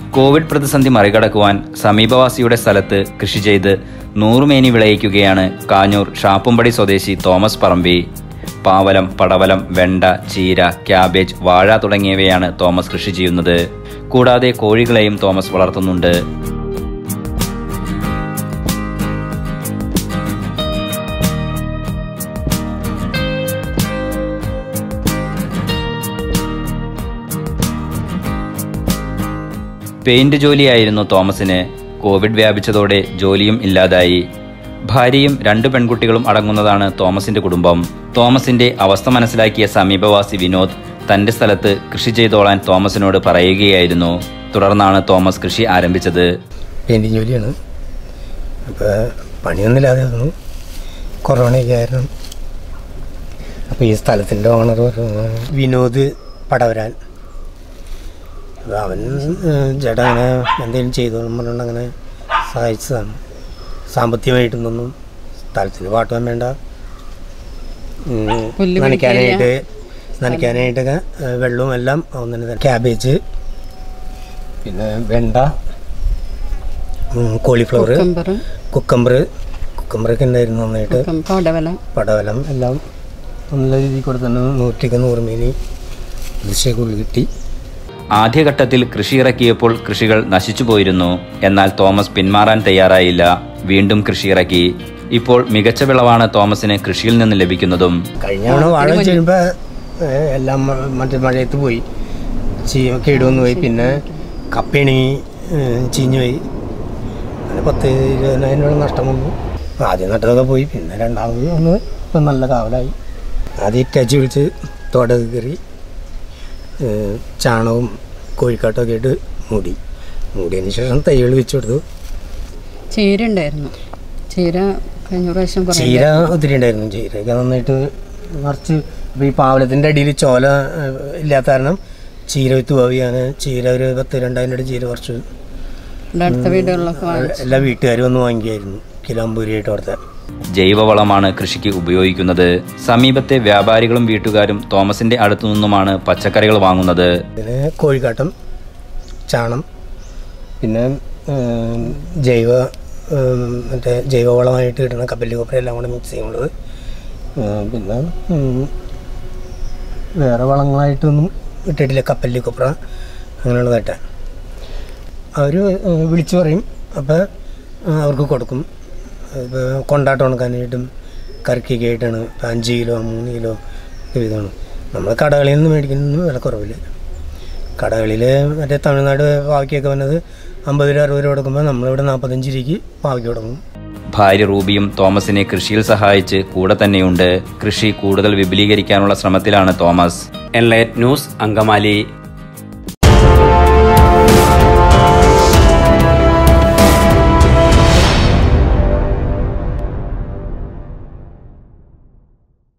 Covid പ്രതിസന്ധി മറികടക്കുവാൻ സമീപവാസിയുടെ സ്ഥലത്ത് കൃഷി ചെയ്ത് നൂറുമേനി വിളയിക്കുകയാണ് കാഞ്ഞൂർ ഷാപ്പുംപടി സ്വദേശി തോമസ് പറമ്പി പാവലം പടവലം വെണ്ട ചീര ക്യാബേജ് വാഴ തുടങ്ങിയവയാണ് തോമസ് കൃഷി ചെയ്യുന്നത് കൂടാതെ കോഴികളെയും തോമസ് വളർത്തുന്നുണ്ട് പെയിന്റ് ജോലിയായിരുന്നു തോമസിന് കോവിഡ് വ്യാപിച്ചതോടെ ജോലിയും ഇല്ലാതായി ഭാര്യയും രണ്ട് പെൺകുട്ടികളും അടങ്ങുന്നതാണ് തോമസിന്റെ കുടുംബം തോമസിന്റെ അവസ്ഥ മനസ്സിലാക്കിയ സമീപവാസി വിനോദ് തന്റെ സ്ഥലത്ത് കൃഷി ചെയ്തോളാൻ തോമസിനോട് പറയുകയായിരുന്നു തുടർന്നാണ് തോമസ് കൃഷി ആരംഭിച്ചത് പെയിൻറ്റിങ് ജോലിയാണ് അപ്പോൾ പണിയൊന്നുമില്ലാതെ വന്നു കൊറോണയൊക്കെ ആയിരുന്നു അപ്പോൾ ഈ സ്ഥലത്തിൻ്റെ ഓണർ വിനോദ് പടവരാൻ അപ്പോൾ അവൻ ഏഹ്, ചേട്ടാ അങ്ങനെ എന്തെങ്കിലും ചെയ്തോളും പറഞ്ഞുകൊണ്ട് അങ്ങനെ സഹായിച്ചതാണ് സാമ്പത്തികമായിട്ടൊന്നും സ്ഥലത്തിന് പാട്ടുവാൻ വേണ്ട ഉം, പുല്ല് നനയ്ക്കാനായിട്ട് നനയ്ക്കാനായിട്ടൊക്കെ ഏഹ്, വെള്ളവും എല്ലാം അവൻ തന്നെ തരും. ക്യാബേജ് പിന്നെ വെണ്ട കോളിഫ്ലവർ കുക്കമ്പർ കുക്കമ്പർ കുക്കമ്പറൊക്കെ ഉണ്ടായിരുന്നു നന്നായിട്ട് പടവലം പടവലം എല്ലാം നല്ല രീതിയിൽ കൂടെ തന്നെ നൂറ്റിക്ക് നൂറ് മീനി ദൃശ്യക്കുള്ളിൽ കിട്ടി ആദ്യഘട്ടത്തിൽ കൃഷി ഇറക്കിയപ്പോൾ കൃഷികൾ നശിച്ചു പോയിരുന്നു എന്നാൽ തോമസ് പിന്മാറാൻ തയ്യാറായില്ല വീണ്ടും കൃഷി ഇറക്കി ഇപ്പോൾ മികച്ച വിളവാണ് തോമസിന് കൃഷിയിൽ നിന്ന് ലഭിക്കുന്നതും കഴിഞ്ഞ തവണ വാഴ വെച്ച് കഴിയുമ്പോൾ എല്ലാം മ- മറ്റേ മഴയത്ത് പോയി ചീ കേടുവന്ന് പോയി പിന്നെ കപ്പയണി ചീഞ്ഞു പോയി അങ്ങനെ പത്ത് ഇരുപതിനായിരം രൂപ നഷ്ടം വന്നു ആദ്യം നട്ടതൊക്കെ പോയി പിന്നെ രണ്ടാമത് വന്ന് ഇപ്പം നല്ല കാവലായി ആദ്യം ഇറ്റച്ച് വിളിച്ച് തോടൊക്കെ കയറി ഏഹ് ചാണകവും കോഴിക്കാട്ടൊക്കെ ഇട്ട് മൂടി മൂടിയതിന് ശേഷം തൈകൾ വെച്ച് കൊടുത്തു ചീര ഉണ്ടായിരുന്നു ചീര കഴിഞ്ഞ പ്രാവശ്യം കുറേ ചീര ഒത്തിരി ഉണ്ടായിരുന്നു ചീരയൊക്കെ നന്നായിട്ട് നിറച്ച് ഇപ്പോൾ ഈ പാവലത്തിൻ്റെ അടിയിൽ ചോല ഏഹ്, ഇല്ലാത്ത കാരണം ചീര വിത്ത് പോവുകയാണ് ചീര ഒരു പത്ത് രണ്ടായിരം രൂപ ചീര കുറച്ച് ഇവിടെ അടുത്ത വീടുകളിലൊക്കെ വാങ്ങിച്ചു എല്ലാ വീട്ടുകാരും വന്ന് വാങ്ങിക്കായിരുന്നു കിലോ അമ്പത് രൂപയായിട്ട് കൊടുത്ത ജൈവവളമാണ് കൃഷിക്ക് ഉപയോഗിക്കുന്നത് സമീപത്തെ വ്യാപാരികളും വീട്ടുകാരും തോമസിന്റെ അടുത്തു നിന്നുമാണ് പച്ചക്കറികൾ വാങ്ങുന്നത് പിന്നെ കോഴിക്കാട്ടം ചാണം പിന്നെ ഏഹ്, ജൈവ ഏഹ്, മറ്റേ ജൈവവളമായിട്ട് കിട്ടുന്ന കപ്പലി കൊപ്പര എല്ലാം കൂടെ മിക്സ് ചെയ്യുന്നത് ഏഹ്, പിന്നെ ഉം, വേറെ വളങ്ങളായിട്ടൊന്നും ഇട്ടിട്ടില്ല കപ്പലി കൊപ്ര അങ്ങനെയുള്ളതായിട്ട് അവർ വിളിച്ചു പറയും അപ്പോൾ അവർക്ക് കൊടുക്കും ഇപ്പോൾ കൊണ്ടാട്ടം ഉണക്കാനായിട്ടും കറിക്കൊക്കെ ആയിട്ടാണ് ഇപ്പം അഞ്ച് കിലോ മൂന്ന് കിലോ ഒക്കെ വീതമാണ് നമ്മൾ കടകളിൽ നിന്ന് മേടിക്കുന്നതിന് വില കുറവില്ല കടകളിൽ മറ്റേ തമിഴ്നാട് പാവയ്ക്കൊക്കെ വന്നത് അമ്പത് രൂപ അറുപത് രൂപ കൊടുക്കുമ്പോൾ നമ്മളിവിടെ നാൽപ്പത്തഞ്ച് രൂപയ്ക്ക് പാവയ്ക്ക് കൊടുക്കും ഭാര്യ റൂബിയും തോമസിനെ കൃഷിയിൽ സഹായിച്ച് കൂടെ തന്നെയുണ്ട് കൃഷി കൂടുതൽ വിപുലീകരിക്കാനുള്ള ശ്രമത്തിലാണ് തോമസ് എൻലൈറ്റ് ന്യൂസ് അങ്കമാലി